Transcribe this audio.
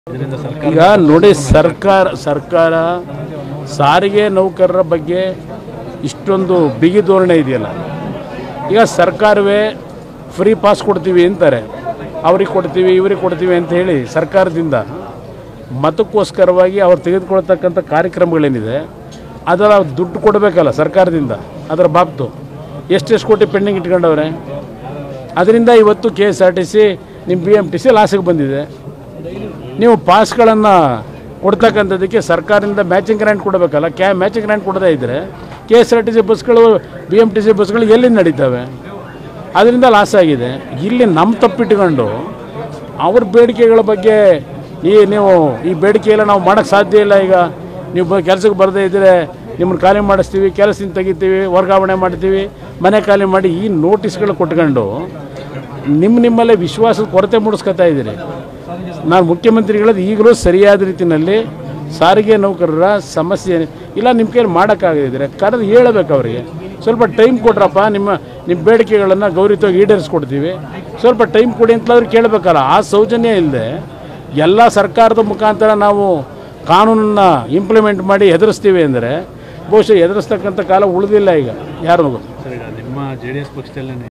ಇದರಿಂದ ಸರ್ಕಾರ ಈಗ ನೋಡಿ ಸರ್ಕಾರ ಸರ್ಕಾರ ಸಾರಿಗೆ ನೌಕರರ ಬಗ್ಗೆ ಇಷ್ಟೊಂದು ಬಿಗಿ ಧೋರಣೆ ಇದೆಯಲ್ಲ ಈಗ ಸರ್ಕಾರವೇ ಫ್ರೀ ಪಾಸ್ ಕೊಡ್ತೀವಿ ಅಂತಾರೆ ಅವ್ರಿಗೆ ಕೊಡ್ತೀವಿ ಇವ್ರಿಗೆ ಕೊಡ್ತೀವಿ ಅಂತ ಹೇಳಿ ಸರ್ಕಾರದಿಂದ ಮತಕ್ಕೋಸ್ಕರವಾಗಿ ಅವ್ರು ತೆಗೆದುಕೊಳ್ತಕ್ಕಂಥ ಕಾರ್ಯಕ್ರಮಗಳೇನಿದೆ ಅದರ ದುಡ್ಡು ಕೊಡಬೇಕಲ್ಲ ಸರ್ಕಾರದಿಂದ ಅದರ ಬಾಬ್ತು ಎಷ್ಟೆಷ್ಟು ಕೋಟಿ ಪೆಂಡಿಂಗ್ ಇಟ್ಕೊಂಡವ್ರೆ ಅದರಿಂದ ಇವತ್ತು K S R T C ನಿಮ್ಮ ಬಿ ಎಮ್ ಟಿ ಸಿ ಲಾಸಿಗೆ ಬಂದಿದೆ ನೀವು ಪಾಸ್ಗಳನ್ನು ಕೊಡ್ತಕ್ಕಂಥದ್ದಕ್ಕೆ ಸರ್ಕಾರದಿಂದ ಮ್ಯಾಚಿಂಗ್ ಗ್ರ್ಯಾಂಟ್ ಕೊಡಬೇಕಲ್ಲ ಕ್ಯಾ ಮ್ಯಾಚಿಂಗ್ ಗ್ರ್ಯಾಂಟ್ ಕೊಡದೇ ಇದ್ದರೆ K S R T C ಬಸ್ಗಳು ಬಿ ಎಮ್ ಟಿ ಸಿ ಬಸ್ಗಳು ಎಲ್ಲಿಂದ ನಡೀತವೆ ಅದರಿಂದ ಲಾಸ್ ಆಗಿದೆ ಇಲ್ಲಿ ನಮ್ಮ ತಪ್ಪಿಟ್ಕೊಂಡು ಅವ್ರ ಬೇಡಿಕೆಗಳ ಬಗ್ಗೆ ಈ ನೀವು ಈ ಬೇಡಿಕೆ ಎಲ್ಲ ನಾವು ಮಾಡೋಕ್ಕೆ ಸಾಧ್ಯ ಇಲ್ಲ ಈಗ ನೀವು ಬ ಕೆಲಸಕ್ಕೆ ಬರದೇ ಇದ್ದರೆ ನಿಮ್ಮನ್ನು ಖಾಲಿ ಮಾಡಿಸ್ತೀವಿ ಕೆಲಸದಿಂದ ತೆಗಿತೀವಿ ವರ್ಗಾವಣೆ ಮಾಡ್ತೀವಿ ಮನೆ ಖಾಲಿ ಮಾಡಿ ಈ ನೋಟಿಸ್ಗಳು ಕೊಟ್ಕೊಂಡು ನಿಮ್ಮ ನಿಮ್ಮಲ್ಲೇ ವಿಶ್ವಾಸದ ಕೊರತೆ ಮೂಡಿಸ್ಕೊತಾ ಇದ್ದೀರಿ ನಾನು ಮುಖ್ಯಮಂತ್ರಿಗಳದ್ದು ಈಗಲೂ ಸರಿಯಾದ ರೀತಿಯಲ್ಲಿ ಸಾರಿಗೆ ನೌಕರರ ಸಮಸ್ಯೆ ಇಲ್ಲ ನಿಮ್ಮ ಕೈಯಲ್ಲಿ ಮಾಡೋಕ್ಕಾಗದಿದ್ರೆ ಕರೆದು ಹೇಳಬೇಕು ಅವರಿಗೆ ಸ್ವಲ್ಪ ಟೈಮ್ ಕೊಟ್ರಪ್ಪ ನಿಮ್ಮ ನಿಮ್ಮ ಬೇಡಿಕೆಗಳನ್ನು ಗೌರವವಾಗಿ ಈಡೇರಿಸ್ಕೊಡ್ತೀವಿ ಸ್ವಲ್ಪ ಟೈಮ್ ಕೊಡಿ ಅಂತ ಅವ್ರು ಕೇಳಬೇಕಲ್ಲ ಆ ಸೌಜನ್ಯ ಇಲ್ಲದೆ ಎಲ್ಲ ಸರ್ಕಾರದ ಮುಖಾಂತರ ನಾವು ಕಾನೂನನ್ನು ಇಂಪ್ಲಿಮೆಂಟ್ ಮಾಡಿ ಹೆದರಿಸ್ತೀವಿ ಅಂದರೆ ಬಹುಶಃ ಹೆದರಿಸ್ತಕ್ಕಂಥ ಕಾಲ ಉಳಿದಿಲ್ಲ ಈಗ ಯಾರಿಗೂ ಸರ್ ಈಗ ನಿಮ್ಮ ಜೆ ಡಿ ಎಸ್ ಪಕ್ಷದಲ್ಲೇ